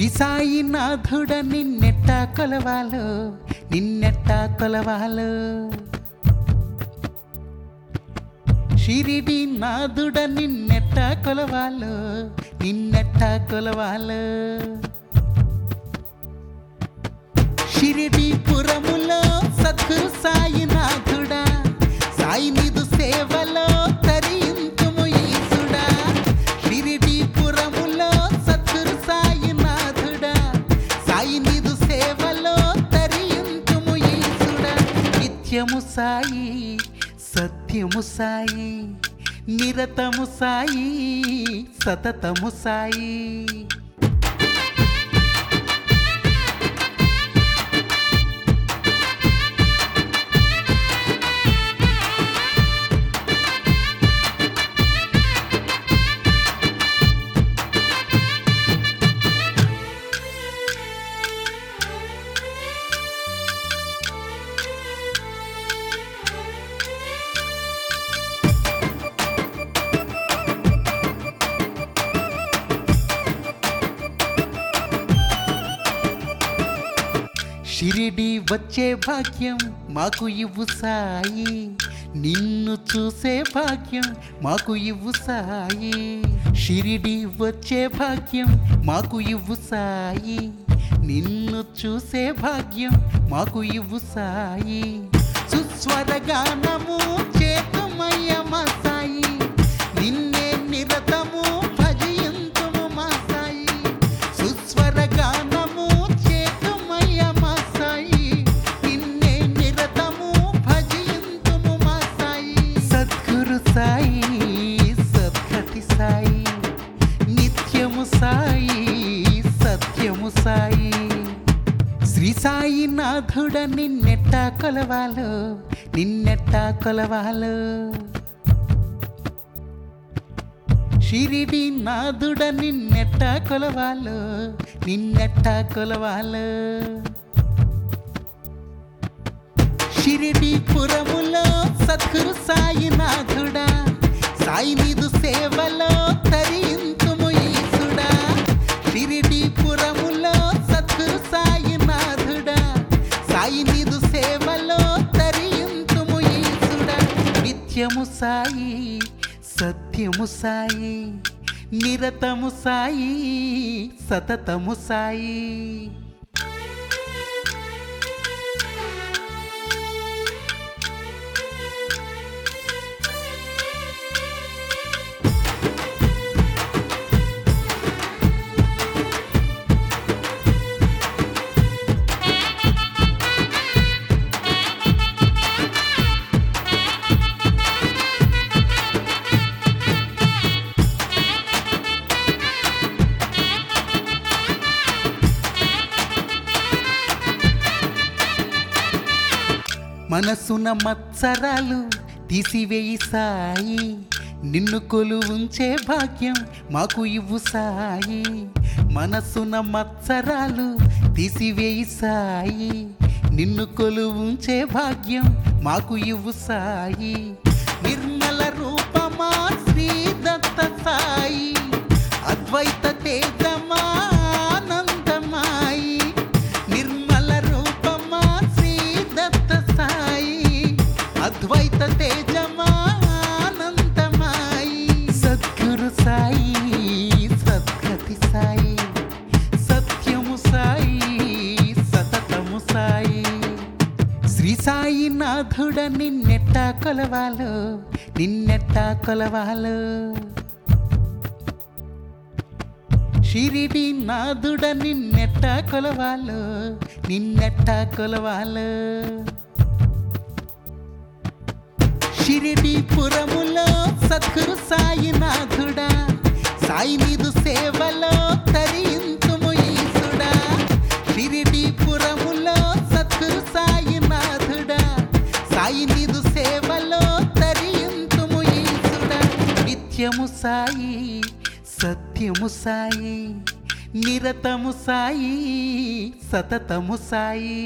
శ్రీ సాయినాథుడ నిన్నెట్ట కొలవాలో నిన్నెట్ట కొలవాలో షిరిడి నాదుడ నిన్నెట్ట కొలవాలో నిన్నెట్ట కొలవాలో షిరిడి పురములో సద్గురు సాయినాథుడా సాయి నిదు సేవలో తరింతుము ఈసుడా షిరిడి పురములో సద్గురు సాయినాథుడా సాయి నిదు సేవలో తరింతుము ఈసుడా నిత్యము సాయి సత్యము సాయి నిరతము సాయి సతతము సాయి షిరిడి వచ్చే భాగ్యం మాకు ఇవ్వు సాయి నిన్ను చూసే భాగ్యం మాకు ఇవ్వు సాయి షిరిడి వచ్చే భాగ్యం మాకు ఇవ్వు సాయి నిన్ను చూసే భాగ్యం మాకు ఇవ్వు సాయి సుస్వర గానము చేతుమయ్య మా సాయి నిన్నే నిరతము భజయంతుము మా సాయి సుస్వర గానము చేతుమయ్య మా సాయి నిన్నే నిరతము భజయంతుము మా సాయి సద్గురు సాయి సద్గతి సాయి నిత్యము సాయి సత్యము సాయి శ్రీ సాయి నాథుడ నిన్నెట్ట కొలవాలో నిన్నెట్ట కొలవాలో షిరిడి నాదుడ నిన్నెట్ట కొలవాలో నిన్నెట్ట కొలవాలో షిరిడి పురములో సద్గురు సాయి నాథుడా సాయి నిదు సేవలో తరింతుము ఈసుడా షిరిడి పురములో సద్గురు సాయి నాథుడా సాయి నిదు సేవలో తరింతుము ఈసుడా నిత్యము సాయి సత్యము సాయి నిరతము సాయి సతతము సాయి మనసున మత్సరాలు తీసివేయి సాయి నిన్ను కొలు ఉంచే భాగ్యం మాకు ఇవ్వు సాయి మనసున మత్సరాలు తీసివేయి సాయి నిన్ను కొలు ఉంచే భాగ్యం మాకు ఇవ్వు సాయి నిర్మల రూపమా శ్రీ దత్త సాయి అద్వైత తేజమా ఆనందమాయి నిర్మల రూపమా శ్రీ దత్త సాయి అద్వైత తేజమా ఆనందమాయి సద్గురు సాయి సద్గతి సాయి సత్యము సాయి సతతము సాయి శ్రీ సాయి నాథుడ నిన్నెట్ట కొలవాలో నిన్నెట్ట కొలవాలో షిరిడి నాదుడ నిన్నెట్ట కొలవాలో నిన్నెట్ట కొలవాలో షిరిడి పురములో సద్గురు సాయి నాథుడా సాయి నిదు సేవలో తరింతుము ఈసుడా షిరిడి పురములో సద్గురు సాయి నాథుడా సాయి నిదు సేవలో తరింతుము ఈసుడా నిత్యము సాయి సత్యము సాయి నిరతము సాయి సతతము సాయి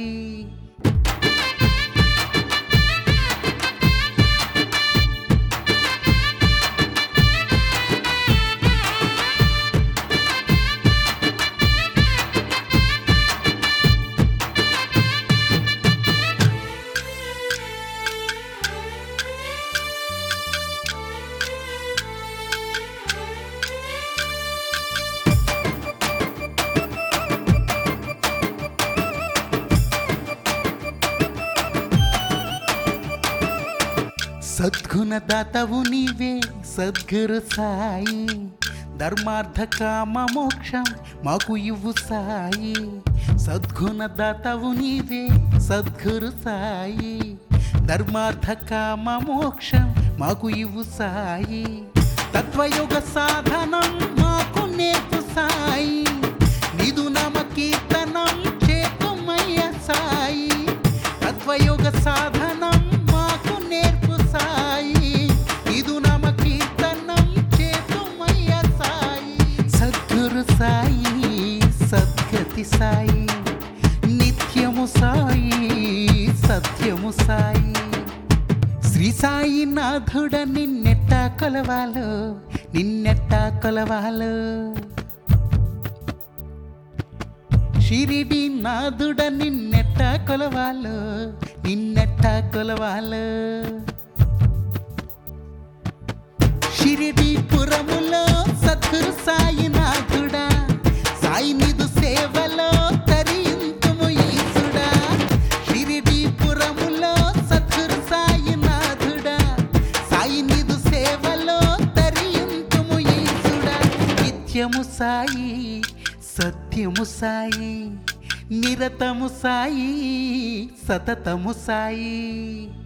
సద్గుణదాతవు నీవే సద్గురు సాయి ధర్మార్థ కామ మోక్షం మాకు ఇవ్వు సాయి సద్గుణదాతవు నీవే సద్గురు సాయి ధర్మార్థ కామ మోక్షం మాకు ఇవ్వు సాయి తత్వయుగ సాధనం మాకు నేర్పు సాయి నిదు నమ కీర్తనం చేతుమయ్య సాయి తత్వయుగ సాధనం మాకు నేర్పు సాయి ఇదు నమ కీర్తనం చేతుమయ్య సాయి సద్గురు సాయి సద్గతి సాయి నిత్యము సాయి సత్యము సాయి శ్రీ సాయి నాథుడ నిన్నెట్ట కొలవాలో నిన్నెట్ట కొలవాలో షిరిడి నాదుడ నిన్నెట్ట కొలవాలో నిన్నెట్ట కొలవాలో షిరిడి పురములో సద్గురు సాయి నాథుడా సాయి నిదు సేవలో తరింతుము ఈసుడా షిరిడి పురములో సద్గురు సాయి నాథుడా సాయి నిదు సేవలో తరింతుము ఈసుడా నిత్యము సాయి సత్యము సాయి నిరతము సాయి సతతము సాయి